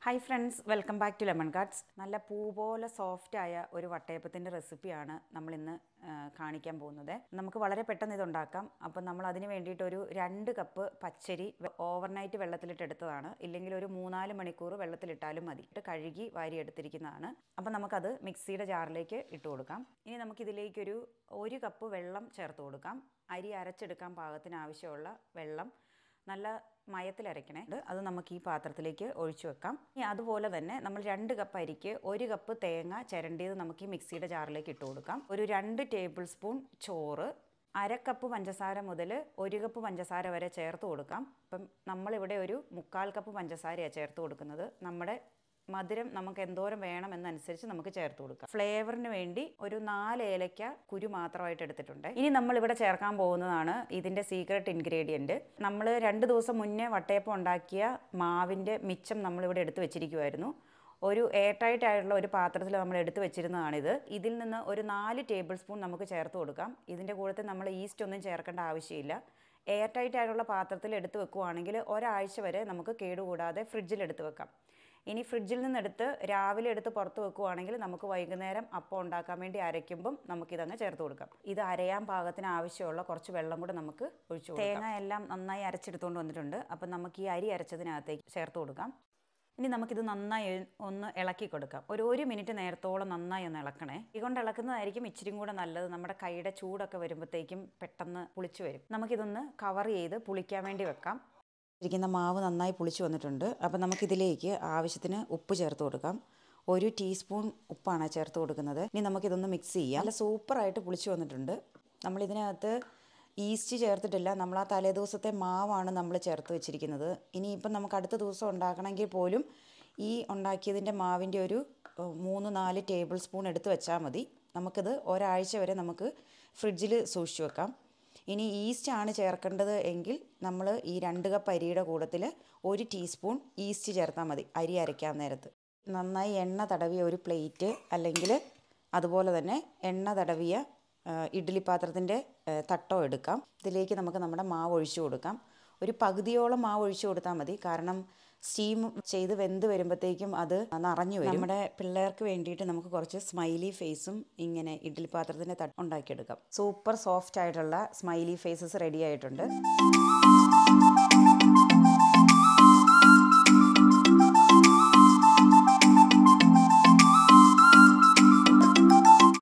hi friends welcome back to lemon cards നല്ല പൂ പോലെ സോഫ്റ്റ് ആയ ഒരു വട്ടയപ്പത്തിൻ്റെ റെസിപ്പിയാണ് നമ്മളിന്ന് ആ, കാണിക്കാൻ പോകുന്നത് നമുക്ക് വളരെ പെട്ടെന്ന് ഇത് ഉണ്ടാക്കാം അപ്പം നമ്മൾ അതിന് വേണ്ടിയിട്ട് ഒരു രണ്ട് കപ്പ് പച്ചരി ഓവർനൈറ്റ് വെള്ളത്തിലിട്ട് എടുത്തതാണ് ഇല്ലെങ്കിൽ ഒരു മൂന്നാല് മണിക്കൂർ വെള്ളത്തിലിട്ടാലും മതി ഇട്ട് കഴുകി വാരി എടുത്തിരിക്കുന്നതാണ് അപ്പം നമുക്കത് മിക്സിയുടെ ജാറിലേക്ക് ഇട്ട് കൊടുക്കാം ഇനി നമുക്കിതിലേക്കൊരു ഒരു കപ്പ് വെള്ളം ചേർത്ത് കൊടുക്കാം അരി അരച്ചെടുക്കാൻ പാകത്തിന് ആവശ്യമുള്ള വെള്ളം നല്ല മയത്തിൽ അരയ്ക്കണേ ഇത് അത് നമുക്ക് ഈ പാത്രത്തിലേക്ക് ഒഴിച്ചു വെക്കാം ഇനി അതുപോലെ തന്നെ നമ്മൾ രണ്ട് കപ്പ് അരിക്ക് ഒരു കപ്പ് തേങ്ങ ചിരണ്ടിയത് നമുക്ക് ഈ മിക്സിയുടെ ജാറിലേക്ക് ഇട്ട് കൊടുക്കാം ഒരു രണ്ട് ടേബിൾ സ്പൂൺ ചോറ് അര കപ്പ് പഞ്ചസാര മുതൽ ഒരു കപ്പ് പഞ്ചസാര വരെ ചേർത്ത് കൊടുക്കാം അപ്പം നമ്മളിവിടെ ഒരു മുക്കാൽ കപ്പ് പഞ്ചസാരയാണ് ചേർത്ത് കൊടുക്കുന്നത് നമ്മുടെ മധുരം നമുക്ക് എന്തോരം വേണം എന്നനുസരിച്ച് നമുക്ക് ചേർത്ത് കൊടുക്കാം ഫ്ലേവറിന് വേണ്ടി ഒരു നാല് ഏലയ്ക്ക കുരു മാത്രമായിട്ട് എടുത്തിട്ടുണ്ട് ഇനി നമ്മൾ ഇവിടെ ചേർക്കാൻ പോകുന്നതാണ് ഇതിൻ്റെ സീക്രട്ട് ഇൻഗ്രീഡിയൻറ്റ് നമ്മൾ രണ്ട് ദിവസം മുന്നേ വട്ടയപ്പം ഉണ്ടാക്കിയ മാവിൻ്റെ മിച്ചം നമ്മളിവിടെ എടുത്ത് വെച്ചിരിക്കുമായിരുന്നു ഒരു എയർ ടൈറ്റ് ആയിട്ടുള്ള ഒരു പാത്രത്തിൽ നമ്മൾ എടുത്ത് വെച്ചിരുന്നതാണിത് ഇതിൽ നിന്ന് ഒരു നാല് ടേബിൾ സ്പൂൺ നമുക്ക് ചേർത്ത് കൊടുക്കാം ഇതിൻ്റെ കൂട്ടത്തിൽ നമ്മൾ ഈസ്റ്റ് ഒന്നും ചേർക്കേണ്ട ആവശ്യമില്ല എയർ ടൈറ്റ് ആയിട്ടുള്ള പാത്രത്തിൽ എടുത്ത് വെക്കുവാണെങ്കിൽ ഒരാഴ്ച വരെ നമുക്ക് കേടുകൂടാതെ ഫ്രിഡ്ജിൽ എടുത്ത് വെക്കാം ഇനി ഫ്രിഡ്ജിൽ നിന്നെടുത്ത് രാവിലെ എടുത്ത് പുറത്ത് വെക്കുവാണെങ്കിൽ നമുക്ക് വൈകുന്നേരം അപ്പം ഉണ്ടാക്കാൻ വേണ്ടി അരയ്ക്കുമ്പം നമുക്കിതങ്ങ് ചേർത്ത് കൊടുക്കാം ഇത് അരയാൻ പാകത്തിന് ആവശ്യമുള്ള കുറച്ച് വെള്ളം കൂടെ നമുക്ക് ഒഴിച്ചു കൊടുക്കാം തേങ്ങ എല്ലാം നന്നായി അരച്ചെടുത്തുകൊണ്ട് വന്നിട്ടുണ്ട് അപ്പം നമുക്ക് ഈ അരി അരച്ചതിനകത്തേക്ക് ചേർത്ത് കൊടുക്കാം ഇനി നമുക്കിത് നന്നായി ഒന്ന് ഇളക്കി കൊടുക്കാം ഒരു ഒരു മിനിറ്റ് നേരത്തോളം നന്നായി ഒന്ന് ഇളക്കണേ ഇതുകൊണ്ട് ഇളക്കുന്നതായിരിക്കും ഇച്ചിരി കൂടെ നല്ലത് നമ്മുടെ കൈയുടെ ചൂടൊക്കെ വരുമ്പോഴത്തേക്കും പെട്ടെന്ന് പുളിച്ചു വരും നമുക്കിതൊന്ന് കവർ ചെയ്ത് പുളിക്കാൻ വേണ്ടി വെക്കാം ഇരിക്കുന്ന മാവ് നന്നായി പുളിച്ച് വന്നിട്ടുണ്ട് അപ്പം നമുക്കിതിലേക്ക് ആവശ്യത്തിന് ഉപ്പ് ചേർത്ത് കൊടുക്കാം ഒരു ടീസ്പൂൺ ഉപ്പാണ് ചേർത്ത് കൊടുക്കുന്നത് ഇനി നമുക്കിതൊന്ന് മിക്സ് ചെയ്യാം നല്ല സൂപ്പറായിട്ട് പുളിച്ച് വന്നിട്ടുണ്ട് നമ്മളിതിനകത്ത് ഈസ്റ്റ് ചേർത്തിട്ടില്ല നമ്മൾ ആ തലേ ദിവസത്തെ മാവാണ് നമ്മൾ ചേർത്ത് വെച്ചിരിക്കുന്നത് ഇനിയിപ്പം നമുക്ക് അടുത്ത ദിവസം ഉണ്ടാക്കണമെങ്കിൽ പോലും ഈ ഉണ്ടാക്കിയതിൻ്റെ മാവിൻ്റെ ഒരു ഏഹ്, മൂന്ന് നാല് ടേബിൾ സ്പൂൺ എടുത്ത് വെച്ചാൽ മതി നമുക്കിത് ഒരാഴ്ച വരെ നമുക്ക് ഫ്രിഡ്ജിൽ സൂക്ഷിച്ച് വെക്കാം ഇനി ഈസ്റ്റ് ആണ് ചേർക്കേണ്ടത് എങ്കിൽ നമ്മൾ ഈ രണ്ട് കപ്പ് അരിയുടെ കൂട്ടത്തിൽ ഒരു ടീസ്പൂൺ ഈസ്റ്റ് ചേർത്താൽ മതി അരി അരയ്ക്കാൻ നേരത്ത് നന്നായി എണ്ണ തടവിയ ഒരു പ്ലേറ്റ് അല്ലെങ്കിൽ അതുപോലെ തന്നെ എണ്ണ തടവിയ ആ, ഇഡ്ഡലി പാത്രത്തിൻ്റെ ആ, തട്ടോ എടുക്കാം ഇതിലേക്ക് നമുക്ക് നമ്മുടെ മാവ് ഒഴിച്ചു കൊടുക്കാം ഒരു പകുതിയോളം മാവ് ഒഴിച്ചു കൊടുത്താൽ മതി കാരണം സ്റ്റീം ചെയ്ത് വെന്ത് വരുമ്പോഴത്തേക്കും അത് നിറഞ്ഞു വരും നമ്മുടെ പിള്ളേർക്ക് വേണ്ടിയിട്ട് നമുക്ക് കുറച്ച് സ്മൈലി ഫേസും ഇങ്ങനെ ഇഡ്ഡലി പാത്രത്തിൻ്റെ തട്ട് ഉണ്ടാക്കിയെടുക്കാം സൂപ്പർ സോഫ്റ്റ് ആയിട്ടുള്ള സ്മൈലി ഫേസസ് റെഡി ആയിട്ടുണ്ട്